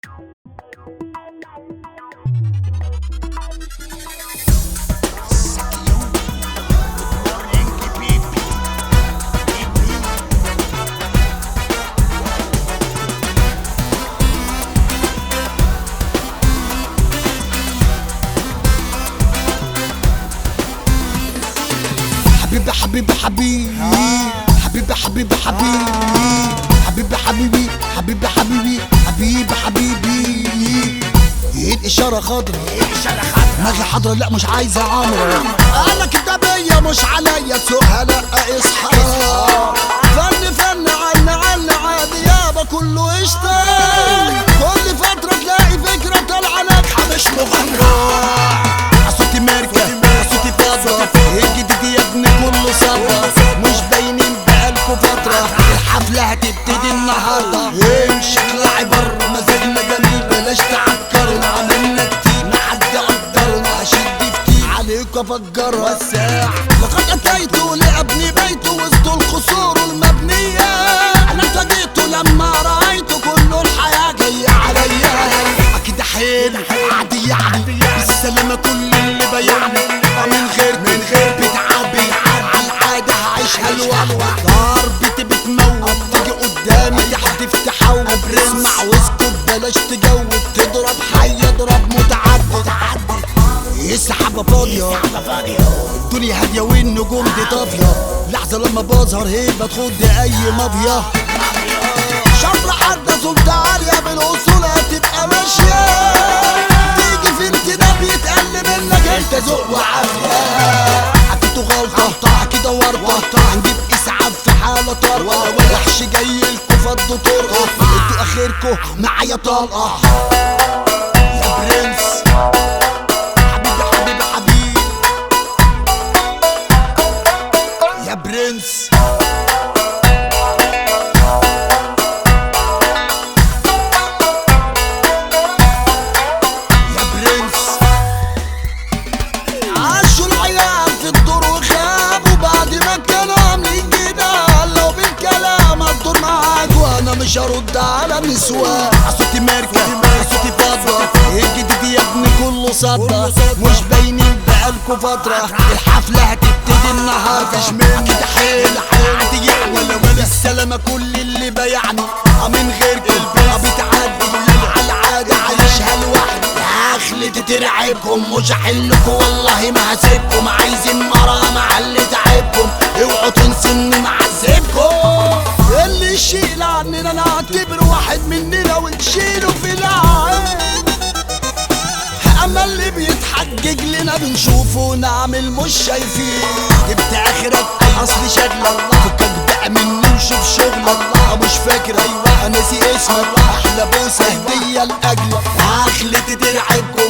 حبيبي حبيبي حبيبي حبيبي حبيبي حبيبي حبيبي حبيبي حبيبي حبيبي حبيبي حبيبي ايه الاشاره خضرا دماغي حضرا لا مش عايزه عمرة انا كتابيه مش عليا سوقها لا اصحى فن فن عن عن عادي يابا كله قشطه كل فتره تلاقي فكره طالعه ناجحه مش مغامره صوتي ماركه صوتي فاضه الجديد يا ابني كله صدى مش باينين بقالكوا فتره الحفله هتبتدي النهارده امشي اطلعي بره مزاجنا جميل بلاش تعكرنا عملنا كتير نعدي قدرنا هشد كتير عليكوا افجر وساع لقد اتيت لابني بيت وسط القصور المبنيه انا اتفاجئت لما رايت كل الحياه جايه عليا اكيد حيل عادي يعني بالسلامه كل اللي بيعني من غير من غير بتعبي على العاده هعيشها لوحدي ضربتي بتموت تيجي قدامي تحدف تحول اسمع واسكت بلاش تجود تضرب حي اضرب متعدد السحابة فاضية الدنيا هادية والنجوم دي طافية لحظة لما بظهر هيبة تخض أي مافيا شر حد سلطة عالية بالأصول هتبقى ماشية تيجي في انتداب يتقل منك انت ذوق وعافية أكيد غلطة أكيد ورطة هنجيب إسعاف في حالة طارئة وحش جاي لكوا فضوا طرقة انتوا آخركوا معايا طلقة يا برنس حبيبي حبيبي حبيبي يا برنس يا برنس عاشوا العيال في الدور وخابوا بعد ما كانوا عاملين جدال لو بالكلام هتدور معاك وانا مش هرد على نسوان صوتي ماركة صوتي فاضة الجديد يا ابني كله صدى مش باينين بقالكوا فترة الحفلة هتبتدي النهاردة مفيش مني حيل عادي ولا ولا السلامة كل اللي بايعني من غير كلمة بتعدي على العادة عايشها لوحدي اخلتي ترعبكم مش هحلكوا والله ما هسيبكم عايزين مرة مع اللي تعبكم اوعوا تنسوا اني معذبكم اللي يشيل عننا نعتبر واحد مننا ونشيله في العين اما اللي بيتحجج لنا بنشوفه نعمل مش شايفين جبت اخرك اصل شغلك فكك بقى مني وشوف شغلك مش فاكر ايوه ناسي اسمك احلى بوسه هديه لاجلك اخلتي ترعبكم